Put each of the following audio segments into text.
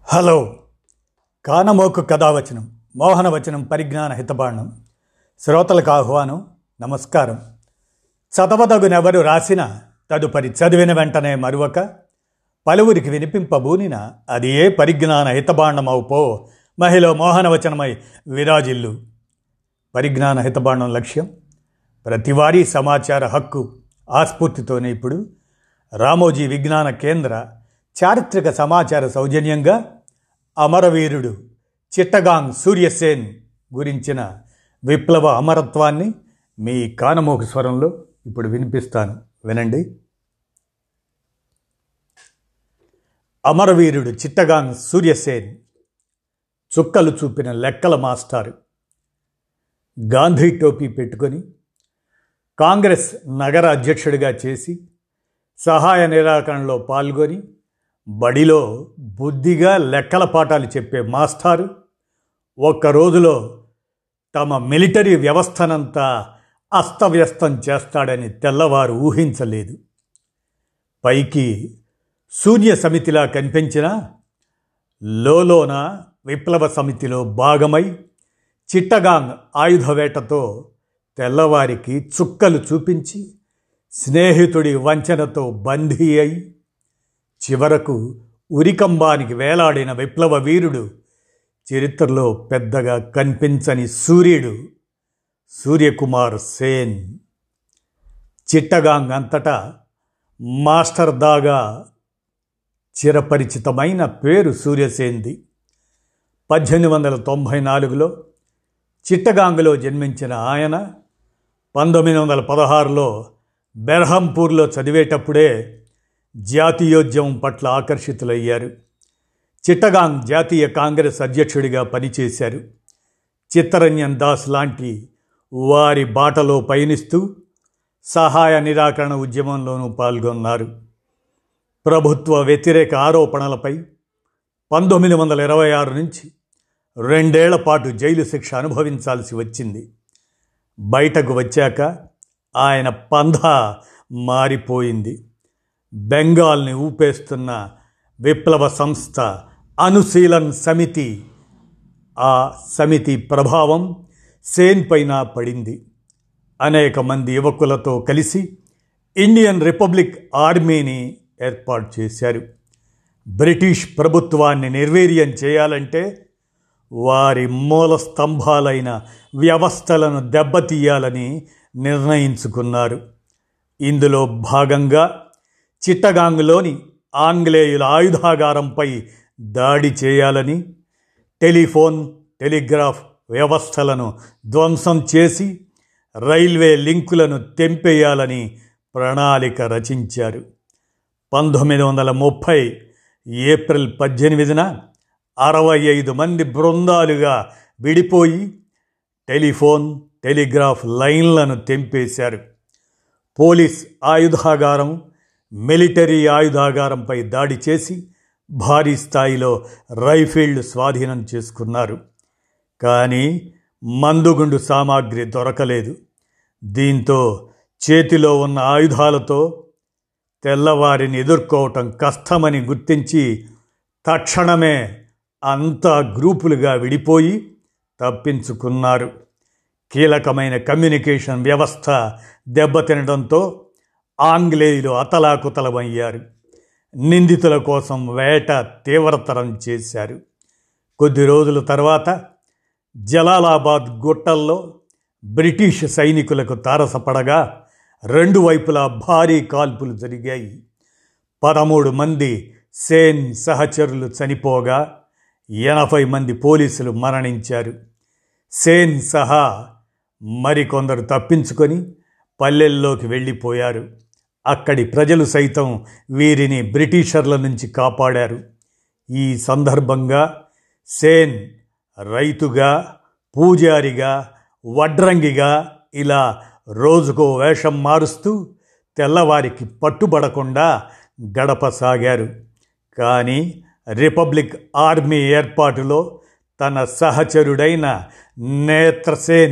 hello కానమోకు కథావచనం మోహనవచనం పరిజ్ఞాన హితబాండం శ్రోతలకు ఆహ్వానం నమస్కారం చదవదగునెవరు రాసిన తదుపరి చదివిన వెంటనే మరువక పలువురికి వినిపింపబూనిన అది ఏ పరిజ్ఞాన హితబాండమవు మహిళ మోహనవచనమై విరాజిల్లు పరిజ్ఞాన హితబాండం లక్ష్యం ప్రతివారీ సమాచార హక్కు ఆస్ఫూర్తితోనే ఇప్పుడు రామోజీ విజ్ఞాన కేంద్ర చారిత్రక సమాచార సౌజన్యంగా అమరవీరుడు చిట్టగాంగ్ సూర్యసేన్ గురించిన విప్లవ అమరత్వాన్ని మీ కానమోక స్వరంలో ఇప్పుడు వినిపిస్తాను వినండి అమరవీరుడు చిట్టగాంగ్ సూర్యసేన్ చుక్కలు చూపిన లెక్కల మాస్టారు గాంధీ టోపీ పెట్టుకొని కాంగ్రెస్ నగర అధ్యక్షుడిగా చేసి సహాయ నిరాకరణలో పాల్గొని బడిలో బుద్ధిగా లెక్కల పాఠాలు చెప్పే మాస్టారు ఒక్క రోజులో తమ మిలిటరీ వ్యవస్థనంతా అస్తవ్యస్తం చేస్తాడని తెల్లవారు ఊహించలేదు పైకి శూన్య సమితిలా కనిపించిన లోలోన విప్లవ సమితిలో భాగమై చిట్టగాంగ్ ఆయుధవేటతో తెల్లవారికి చుక్కలు చూపించి స్నేహితుడి వంచనతో బందీ అయి చివరకు ఉరికంబానికి వేలాడిన విప్లవ వీరుడు చరిత్రలో పెద్దగా కనిపించని సూర్యుడు సూర్యకుమార్ సేన్ చిట్టగాంగ్ అంతటా మాస్టర్ దాగా చిరపరిచితమైన పేరు సూర్యసేన్ది పద్దెనిమిది వందల తొంభై నాలుగులో చిట్టగాంగ్లో జన్మించిన ఆయన పంతొమ్మిది వందల పదహారులో బెర్హంపూర్లో చదివేటప్పుడే జాతీయోద్యమం పట్ల ఆకర్షితులయ్యారు చిట్టగాంగ్ జాతీయ కాంగ్రెస్ అధ్యక్షుడిగా పనిచేశారు చిత్తరంజన్ దాస్ లాంటి వారి బాటలో పయనిస్తూ సహాయ నిరాకరణ ఉద్యమంలోనూ పాల్గొన్నారు ప్రభుత్వ వ్యతిరేక ఆరోపణలపై పంతొమ్మిది వందల ఇరవై ఆరు నుంచి రెండేళ్ల పాటు జైలు శిక్ష అనుభవించాల్సి వచ్చింది బయటకు వచ్చాక ఆయన పంధ మారిపోయింది బెంగాల్ని ఊపేస్తున్న విప్లవ సంస్థ అనుశీలన్ సమితి ఆ సమితి ప్రభావం సేన్ పైన పడింది అనేక మంది యువకులతో కలిసి ఇండియన్ రిపబ్లిక్ ఆర్మీని ఏర్పాటు చేశారు బ్రిటిష్ ప్రభుత్వాన్ని నిర్వీర్యం చేయాలంటే వారి మూల స్తంభాలైన వ్యవస్థలను దెబ్బతీయాలని నిర్ణయించుకున్నారు ఇందులో భాగంగా చిట్టగాంగ్లోని ఆంగ్లేయుల ఆయుధాగారంపై దాడి చేయాలని టెలిఫోన్ టెలిగ్రాఫ్ వ్యవస్థలను ధ్వంసం చేసి రైల్వే లింకులను తెంపేయాలని ప్రణాళిక రచించారు పంతొమ్మిది వందల ముప్పై ఏప్రిల్ పద్దెనిమిదిన అరవై ఐదు మంది బృందాలుగా విడిపోయి టెలిఫోన్ టెలిగ్రాఫ్ లైన్లను తెంపేశారు పోలీస్ ఆయుధాగారం మిలిటరీ ఆయుధాగారంపై దాడి చేసి భారీ స్థాయిలో రైఫిల్డ్ స్వాధీనం చేసుకున్నారు కానీ మందుగుండు సామాగ్రి దొరకలేదు దీంతో చేతిలో ఉన్న ఆయుధాలతో తెల్లవారిని ఎదుర్కోవటం కష్టమని గుర్తించి తక్షణమే అంతా గ్రూపులుగా విడిపోయి తప్పించుకున్నారు కీలకమైన కమ్యూనికేషన్ వ్యవస్థ దెబ్బతినడంతో ఆంగ్లేయులు అతలాకుతలమయ్యారు నిందితుల కోసం వేట తీవ్రతరం చేశారు కొద్ది రోజుల తర్వాత జలాలాబాద్ గుట్టల్లో బ్రిటిష్ సైనికులకు తారసపడగా రెండు వైపులా భారీ కాల్పులు జరిగాయి పదమూడు మంది సేన్ సహచరులు చనిపోగా ఎనభై మంది పోలీసులు మరణించారు సేన్ సహా మరికొందరు తప్పించుకొని పల్లెల్లోకి వెళ్ళిపోయారు అక్కడి ప్రజలు సైతం వీరిని బ్రిటిషర్ల నుంచి కాపాడారు ఈ సందర్భంగా సేన్ రైతుగా పూజారిగా వడ్రంగిగా ఇలా రోజుకో వేషం మారుస్తూ తెల్లవారికి పట్టుబడకుండా గడపసాగారు కానీ రిపబ్లిక్ ఆర్మీ ఏర్పాటులో తన సహచరుడైన నేత్రసేన్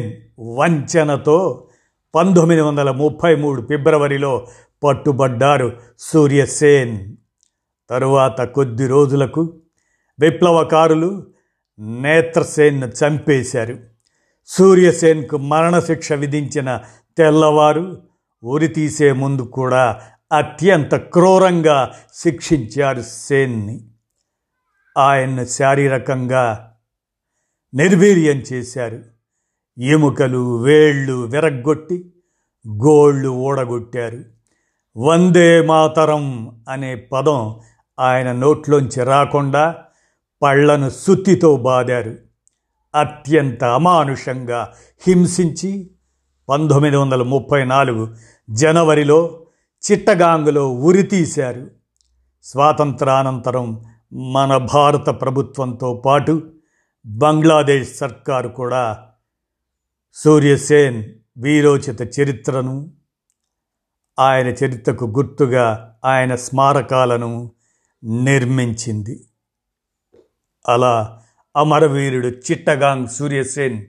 వంచనతో పంతొమ్మిది వందల ముప్పై మూడు ఫిబ్రవరిలో పట్టుబడ్డారు సూర్యసేన్ తరువాత కొద్ది రోజులకు విప్లవకారులు నేత్రసేన్ను చంపేశారు సూర్యసేన్కు మరణశిక్ష విధించిన తెల్లవారు ఉరి తీసే ముందు కూడా అత్యంత క్రూరంగా శిక్షించారు సేన్ని ఆయన్ను శారీరకంగా నిర్వీర్యం చేశారు ఎముకలు వేళ్ళు విరగ్గొట్టి గోళ్ళు ఊడగొట్టారు వందే మాతరం అనే పదం ఆయన నోట్లోంచి రాకుండా పళ్లను సుత్తితో బాదారు అత్యంత అమానుషంగా హింసించి పంతొమ్మిది వందల ముప్పై నాలుగు జనవరిలో చిట్టగాంగులో ఉరితీశారు స్వాతంత్రానంతరం మన భారత ప్రభుత్వంతో పాటు బంగ్లాదేశ్ సర్కారు కూడా సూర్యసేన్ వీరోచిత చరిత్రను ఆయన చరిత్రకు గుర్తుగా ఆయన స్మారకాలను నిర్మించింది అలా అమరవీరుడు చిట్టగాంగ్ సూర్యసేన్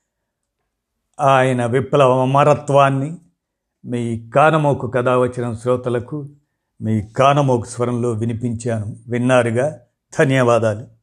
ఆయన విప్లవ అమరత్వాన్ని మీ కానమోకు కథ వచ్చిన శ్రోతలకు మీ కానమోకు స్వరంలో వినిపించాను విన్నారుగా ధన్యవాదాలు